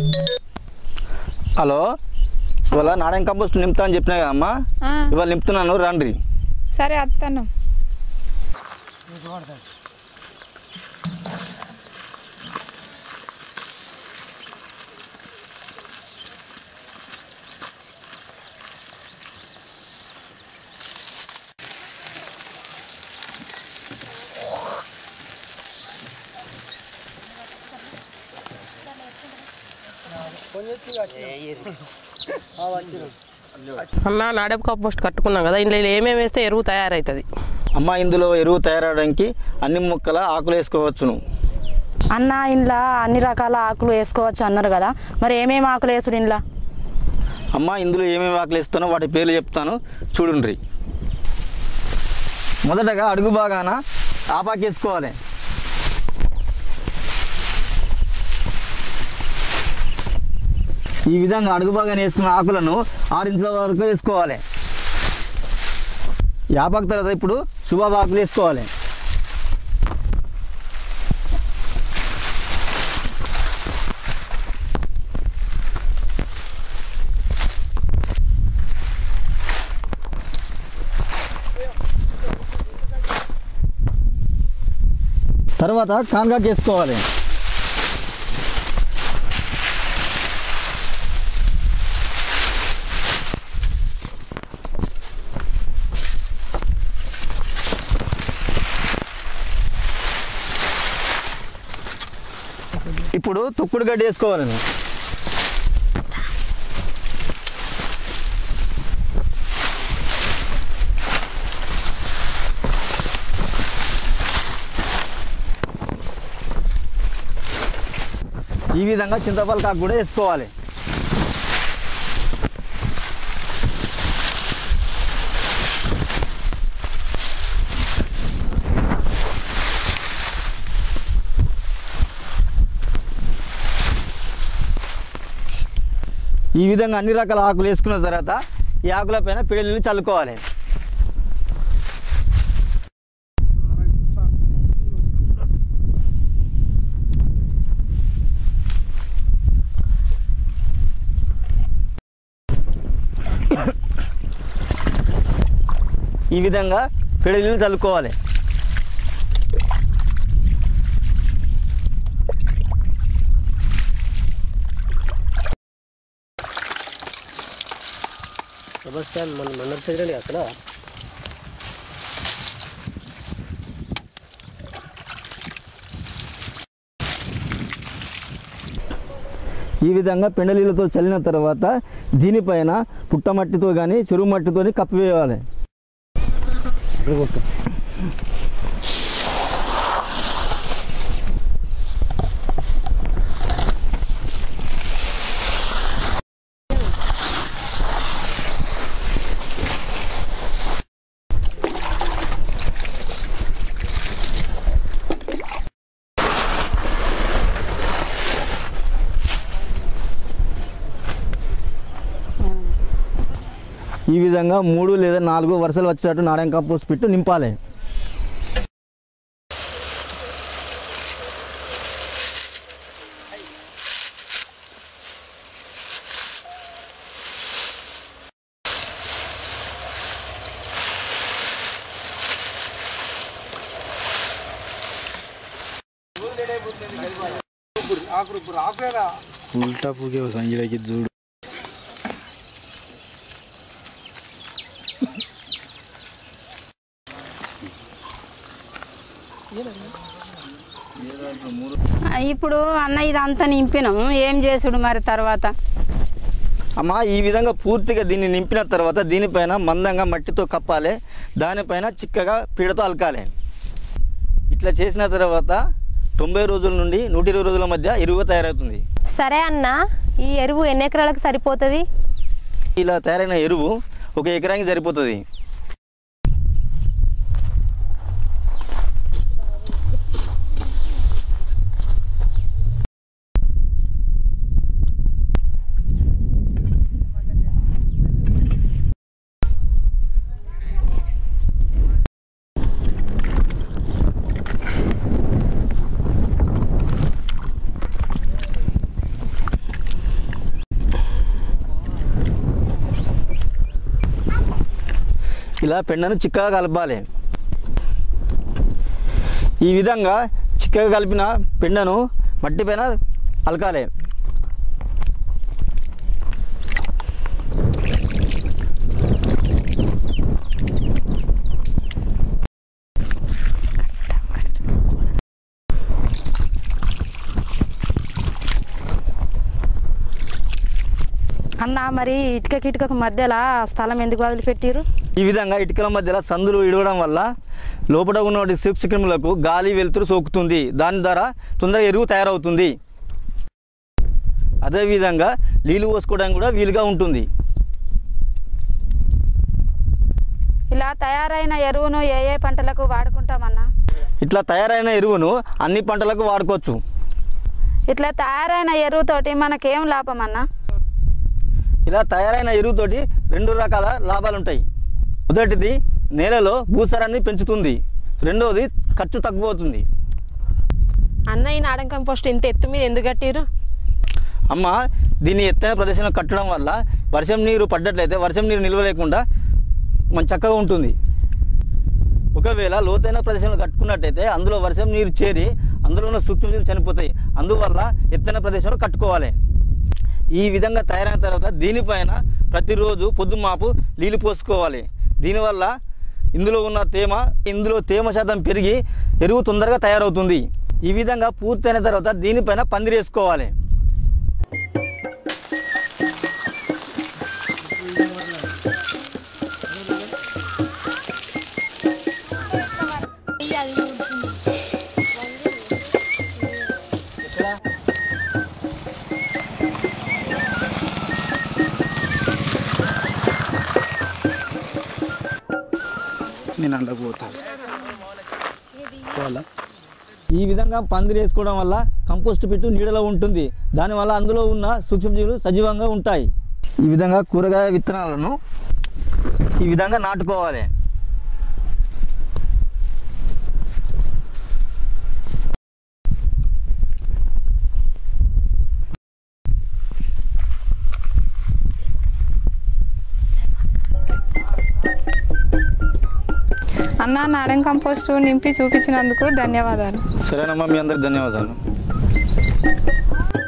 hello ఇవాళ Narayana compost నింపుతా అని చెప్పినా కదా అమ్మా ఆ, ఇవాళ నింపుతున్నాను రండి సరే అత్తను అన్న నాడెప్ కంపోస్ట్ కట్టుకున్నాం కదా ఇందులో ఏమేమి వేస్తే ఎరువు తయారవుతుంది అమ్మ ఇందులో ఎరువు తయారవడానికి అన్ని మొక్కల ఆకులు వేసుకోవచ్చును అన్న ఇంట్లో అన్ని రకాల ఆకులు వేసుకోవచ్చు అన్నారు కదా మరి ఏమేమి ఆకులు వేసుడు ఇంట్లో అమ్మ ఇందులో ఏమేమి ఆకులు వేస్తానో వాటి పేర్లు చెప్తాను చూడండి మొదటగా అడుగు బాగాన ఆపాకి వేసుకోవాలి ఈ విధంగా అడుగు బాగానే వేసుకున్న ఆకులను ఆరు ఇంచుల వరకు వేసుకోవాలి యాపాకు తర్వాత ఇప్పుడు శుభాబు ఆకులు వేసుకోవాలి తర్వాత కాన్గాట్ చేసుకోవాలి ఇప్పుడు తుక్కుడు గడ్డి వేసుకోవాలి ఈ విధంగా చింతపలకాకు కూడా వేసుకోవాలి ఈ విధంగా అన్ని రకాల ఆకులు వేసుకున్న తర్వాత ఈ ఆకుల పైన పేడలు చల్లుకోవాలి ఈ విధంగా పెడలు చల్లుకోవాలి సెబాస్టియన్ మన మన ప్రెసిడెంట్ అక్కడ ఈ విధంగా పెండలీలతో చల్లిన తర్వాత దీనిపైన పుట్టమట్టితో కానీ చెరువు మట్టితో కప్పివేయాలి ఈ విధంగా మూడు లేదా నాలుగు వరుసలు వచ్చేటట్టు నారాయణ కంపోస్ట్ పిట్టు నింపాలి उल्टा फुके सांगितलं की जोड ఆ, ఇప్పుడు అన్న ఇదంతా నింపినాము ఏం చేసుడు మరి తర్వాత అమ్మ ఈ విధంగా పూర్తిగా దీన్ని నింపిన తర్వాత దీనిపైన మందంగా మట్టితో కప్పాలి దానిపైన చిక్కగా పీడతో అలకాలి ఇట్లా చేసిన తర్వాత తొంభై రోజుల నుండి నూట ఇరవై రోజుల మధ్య ఎరువు తయారవుతుంది సరే అన్న ఈ ఎరువు ఎన్ని ఎకరాలకు సరిపోతుంది ఇలా తయారైన ఎరువు ఒక ఎకరానికి సరిపోతుంది ఇలా పెండను చిక్కగా కలపాలి ఈ విధంగా చిక్కగా కలిపిన పెండను మట్టి పైన అలకాలి అన్న మరి ఇటుకకి ఇటుకకు మధ్యలో స్థలం ఎందుకు వదిలిపెట్టిరు ఈ విధంగా ఇటుకల మధ్యలో సందులు ఇడవడం వల్ల లోపల ఉన్న సూక్ష్మక్రిములకు గాలి వెలుతురు సోకుతుంది దాని ద్వారా తొందరగా ఎరువు తయారవుతుంది అదేవిధంగా నీళ్ళు పోసుకోవడానికి కూడా వీలుగా ఉంటుంది ఇలా తయారైన ఎరువును ఏ ఏ పంటలకు వాడుకుంటామన్నా ఇట్లా తయారైన ఎరువును అన్ని పంటలకు వాడుకోవచ్చు ఇట్లా తయారైన ఎరువుతోటి మనకేం లాభం అన్నా ఇలా తయారైన ఎరువుతోటి రెండు రకాల లాభాలు ఉంటాయి మొదటిది నేలలో భూసారాన్ని పెంచుతుంది రెండవది ఖర్చు తగ్గిపోతుంది అన్న ఈ నాడన్ కంపోస్ట్ ఇంత ఎత్తు మీద ఎందుకు కట్టిరు అమ్మ దీన్ని ఎత్తైన ప్రదేశంలో కట్టడం వల్ల వర్షం నీరు పడ్డట్లయితే వర్షం నీరు నిల్వ లేకుండా మంచి చక్కగా ఉంటుంది ఒకవేళ లోతైన ప్రదేశంలో కట్టుకున్నట్టయితే అందులో వర్షం నీరు చేరి అందులో ఉన్న సూక్ష్మజీవులు చనిపోతాయి అందువల్ల ఎత్తైన ప్రదేశంలో కట్టుకోవాలి ఈ విధంగా తయారైన తర్వాత దీనిపైన ప్రతిరోజు పొద్దుమాపు నీళ్ళు పోసుకోవాలి దీనివల్ల ఇందులో ఉన్న తేమ ఇందులో తేమ శాతం పెరిగి ఎరువు తొందరగా తయారవుతుంది ఈ విధంగా పూర్తయిన తర్వాత దీనిపైన పందిరేసుకోవాలి నేను అండకు పోతాను పోవాలా ఈ విధంగా పందిరి వేసుకోవడం వల్ల కంపోస్ట్ పిట్టు నీడలో ఉంటుంది దానివల్ల అందులో ఉన్న సూక్ష్మజీవులు సజీవంగా ఉంటాయి ఈ విధంగా కూరగాయ విత్తనాలను ఈ విధంగా నాటుకోవాలి అన్న నాడెన్ కంపోస్ట్ నింపి చూపించినందుకు ధన్యవాదాలు సరేనమ్మా మీ అందరికి ధన్యవాదాలు